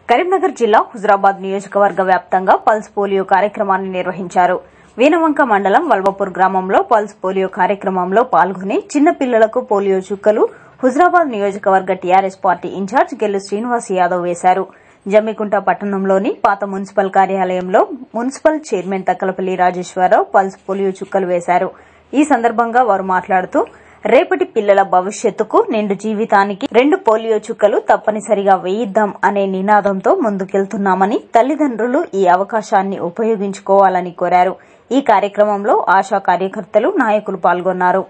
కరీంనగర్ జిల్లా హుజరాబాద్ నియోజకవర్గ వ్యాప్తంగా పల్స్ పోలియో కార్యక్రమాన్ని నిర్వహించారు వీనవంక మండలం వల్వపూర్ గ్రామంలో పల్స్ పోలియో కార్యక్రమంలో పాల్గొని చిన్న పిల్లలకు పోలియో చుక్కలు హుజరాబాద్ నియోజకవర్గ TRS party incharge Gellu Srinivas Yadav వేశారు జమ్మికుంట పట్టణంలోని పాత మున్సిపల్ కార్యాలయంలో municipal chairman Takkalapalli Rajeshwararao pulse polio చుక్కలు వేశారు ఈ సందర్భంగా వారు మాట్లాడుతూ రేపటి పిల్లల భవిష్యత్తుకు నిండు జీవితానికి రెండు పోలియో చుక్కలు తప్పనిసరిగా వేయిద్దాం అనే నినాదంతో ముందుకెళ్తున్నామని తల్లిదండ్రులు ఈ అవకాశాన్ని ఉపయోగించుకోవాలని కోరారు ఈ కార్యక్రమంలో ఆశా కార్యకర్తలు నాయకులు పాల్గొన్నారు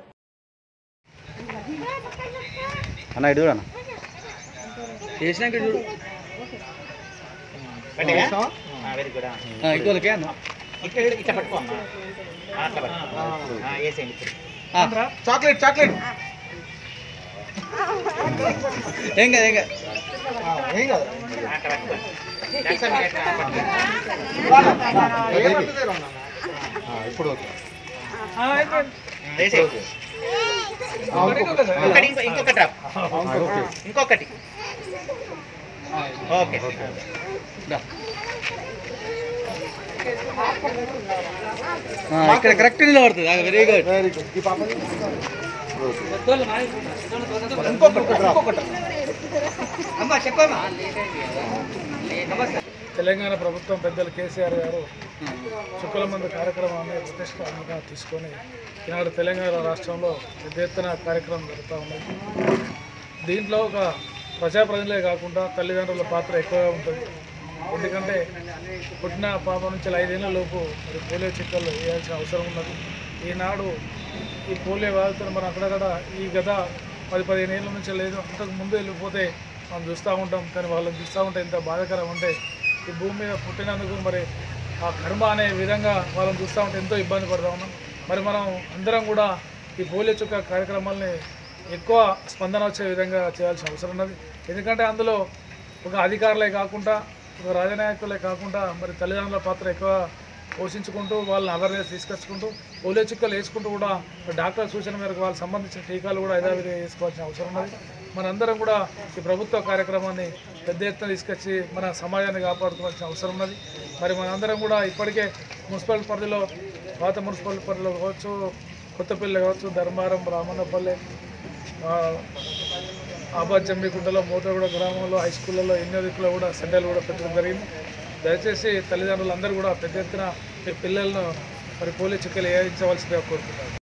అన్న ఇటు చూడన్న చేసినాక చూడు వెరీ గుడ్ ఇంకోలకే అన్న ఇక్కడ ఇట్లా పట్టుకో అమ్మా ఆ, అట్లా పట్టుకో ఆ, వేసేయండి ఇప్పుడు చాక్లెట్ చాక్లెట్ ఏం కాదు ఏం కాదు ఏం కాదు ఆ, అట్లా పట్టుకో జాక్సన్ మీరు అట్లా పట్టుకో. ఇప్పుడు ఓకే ఉమ్, వేసేయ్. ఒకటి ఇంకో ఇంకొక డ్రాప్ ఇంకొకటి ఓకే ఆ, ఇక్కడ కరెక్ట్ నిలబడుతుంది వెరీ గుడ్ అమ్మా చెప్పమ్మా తెలంగాణ ప్రభుత్వం పెద్దలు కేసీఆర్ గారు చుక్కల మందు కార్యక్రమాన్ని ప్రతిష్టాత్మకంగా తీసుకొని ఈనాడు తెలంగాణ రాష్ట్రంలో పెద్ద ఎత్తున కార్యక్రమం జరుగుతూ ఉన్నది దీంట్లో ఒక ప్రజాప్రతినిధులే కాకుండా తల్లిదండ్రుల పాత్ర ఎక్కువగా ఉంటుంది ఎందుకంటే పుట్టిన పాప నుంచి ఐదేళ్ల లోపు మరి పోలియో చుక్కలు వేయాల్సిన అవసరం ఉన్నది ఈనాడు ఈ పోలియో బాధితులు మనం అక్కడక్కడ ఈ గత పది పదిహేను ఏళ్ళ నుంచి లేదు అంతకు ముందు వెళ్ళిపోతే మనం చూస్తూ ఉంటాం కానీ వాళ్ళని చూస్తూ ఉంటే ఎంత బాధాకరం అంటే ఈ భూమి మీద పుట్టినందుకు మరి ఆ కర్మ అనే విధంగా వాళ్ళని చూస్తూ ఉంటే ఎంతో ఇబ్బంది పడుతూ ఉన్నాం మరి మనం అందరం కూడా ఈ పోలియో చుక్క కార్యక్రమాల్ని ఎక్కువ స్పందన వచ్చే విధంగా చేయాల్సిన అవసరం ఉన్నది ఎందుకంటే అందులో ఒక అధికారులే కాకుండా ఒక రాజనాయకులే కాకుండా మరి తల్లిదండ్రుల పాత్ర ఎక్కువ పోషించుకుంటూ వాళ్ళని అవేర్నెస్ తీసుకొచ్చుకుంటూ పోలియో చుక్కలు వేసుకుంటూ కూడా డాక్టర్ సూచన మేరకు వాళ్ళకి సంబంధించిన టీకాలు కూడా యథావిధిగా వేసుకోవాల్సిన అవసరం ఉన్నది మనందరం కూడా ఈ ప్రభుత్వ కార్యక్రమాన్ని పెద్ద ఎత్తున తీసుకొచ్చి మన సమాజాన్ని కాపాడుకోవాల్సిన అవసరం ఉన్నది మరి మనందరం కూడా ఇప్పటికే మున్సిపల్ పరిధిలో పాత మున్సిపల్ పరిధిలో కావచ్చు కొత్తపల్లి కావచ్చు ధర్మారం రామన్నపల్లె ఆ, ఆబాద్ జమ్మికుంటలో మోతగూడ గ్రామంలో హై స్కూళ్ళలో ఎన్నో దిక్కులో కూడా సెంటర్లు కూడా పెట్టడం జరిగింది దయచేసి తల్లిదండ్రులందరూ కూడా పెద్ద ఎత్తున మీ పిల్లలను మరి పోలియో చుక్కలు వేయించవలసిందిగా కోరుతున్నాను